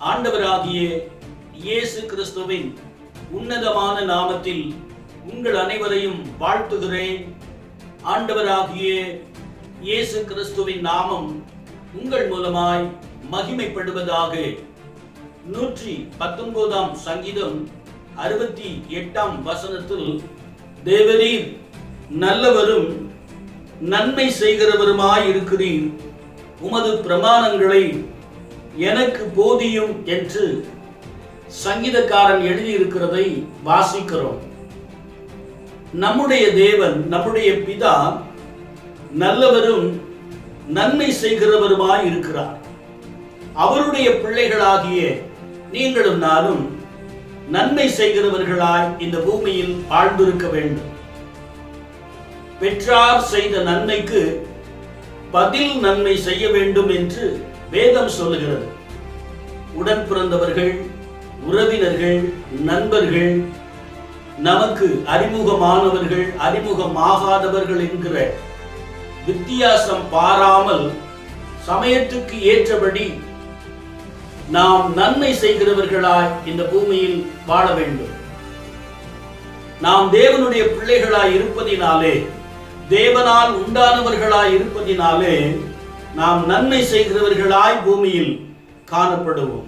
ஆண்டவராகிய இயேசு கிறிஸ்துவின் உன்னதமான நாமத்தில் உங்கள் அனைவரையும் வாழ்த்துகிறேன் ஆண்டவராகிய இயேசு கிறிஸ்துவின் நாமம் உங்கள் மூலமாய் மகிமைப்படுவதாக நூற்றி பத்தொன்பதாம் சங்கீதம் அறுபத்தி எட்டாம் வசனத்தில் தேவரீர் நல்லவரும் நன்மை செய்கிறவருமாய் இருக்கிறீர் உமது பிரமாணங்களை எனக்கு போதியும் என்று சங்கீதக்காரன் எழுதியிருக்கிறதை வாசிக்கிறோம் நம்முடைய தேவன் நம்முடைய பிதா நல்லவரும் நன்மை செய்கிறவருமாய் இருக்கிறார் அவருடைய பிள்ளைகளாகிய நீங்களும் நானும் நன்மை செய்கிறவர்களாய் இந்த பூமியில் வாழ்ந்திருக்க வேண்டும் பெற்றார் செய்த நன்மைக்கு பதில் நன்மை செய்ய வேண்டும் என்று வேதம் சொல்லுகிறது உடன் பிறந்தவர்கள் உறவினர்கள் நண்பர்கள் நமக்கு அறிமுகமானவர்கள் அறிமுகமாகாதவர்கள் என்கிற வித்தியாசம் பாராமல் சமயத்துக்கு ஏற்றபடி நாம் நன்மை செய்கிறவர்களாய் இந்த பூமியில் வாழ வேண்டும் நாம் தேவனுடைய பிள்ளைகளாய் இருப்பதினாலே தேவனால் உண்டானவர்களாய் இருப்பதினாலே நாம் நன்மை செய்கிறவர்களாய் பூமியில் காணப்படுவோம்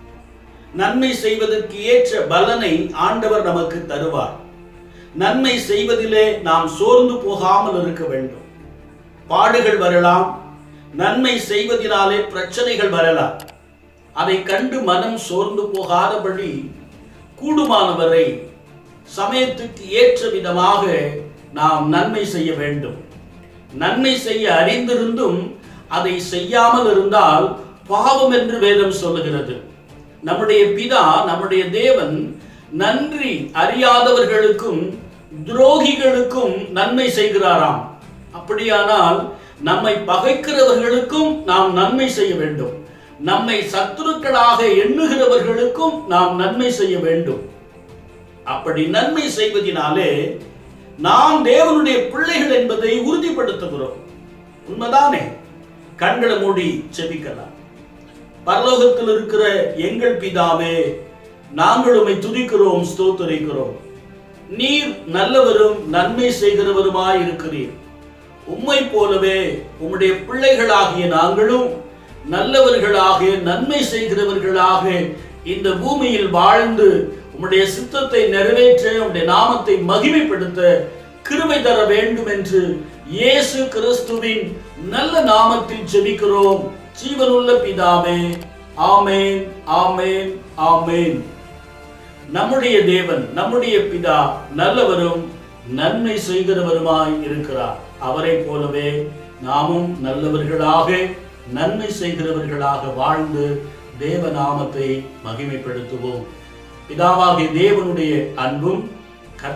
நன்மை செய்வதற்கு ஏற்ற பலனை ஆண்டவர் நமக்கு தருவார் நன்மை செய்வதிலே நாம் சோர்ந்து போகாமல் இருக்க வேண்டும் பாடுகள் வரலாம் நன்மை செய்வதினாலே பிரச்சனைகள் வரலாம் அதை கண்டு மனம் சோர்ந்து போகாதபடி கூடுமானவரை சமயத்துக்கு ஏற்ற விதமாக நாம் நன்மை செய்ய வேண்டும் நன்மை செய்ய அறிந்திருந்தும் அதை செய்யாமல் இருந்தால் பாவம் என்று வேதம் சொல்லுகிறது நம்முடைய பிதா நம்முடைய தேவன் நன்றி அறியாதவர்களுக்கும் துரோகிகளுக்கும் நன்மை செய்கிறாராம் அப்படியானால் நம்மை பகைக்கிறவர்களுக்கும் நாம் நன்மை செய்ய வேண்டும் நம்மை சத்துருக்களாக எண்ணுகிறவர்களுக்கும் நாம் நன்மை செய்ய வேண்டும் அப்படி நன்மை செய்வதினாலே நாம் தேவனுடைய பிள்ளைகள் என்பதை உறுதிப்படுத்துகிறோம் உண்மைதானே கண்களை மூடி செபிக்கலாம் பரலோகத்தில் இருக்கிற எங்கள் பிதாவே நாங்கள் உம்மை துதிக்கிறோம் ஸ்தோத்தரிக்கிறோம் நீர் நல்லவரும் நன்மை செய்கிறவருமாய் இருக்கிறீர் உம்மை போலவே உம்முடைய பிள்ளைகளாகிய நாங்களும் நல்லவர்களாக நன்மை செய்கிறவர்களாக இந்த பூமியில் வாழ்ந்து உம்முடைய சித்தத்தை நிறைவேற்ற உம்முடைய நாமத்தை மகிமைப்படுத்த கிருபை தர வேண்டும் என்று இயேசு கிறிஸ்துவின் நல்ல நாமத்தில் ஜெபிக்கிறோம் ஜீவனுள்ள பிதாவே ஆமேன் ஆமேன் ஆமேன் நம்முடைய தேவன் நம்முடைய பிதா நல்லவரும் நன்மை செய்கிறவருமாய் இருக்கிறார் அவரை போலவே நாமும் நல்லவர்களாக நன்மை செய்கிறவர்களாக வாழ்ந்து தேவ நாமத்தை மகிமைப்படுத்துவோம் பிதாவாகிய தேவனுடைய அன்பும்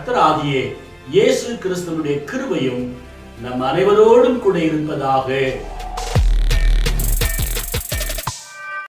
கர்த்தராகிய இயேசு கிறிஸ்துவனுடைய கிருபையும் நம் அனைவரோடும் கூட இருப்பதாக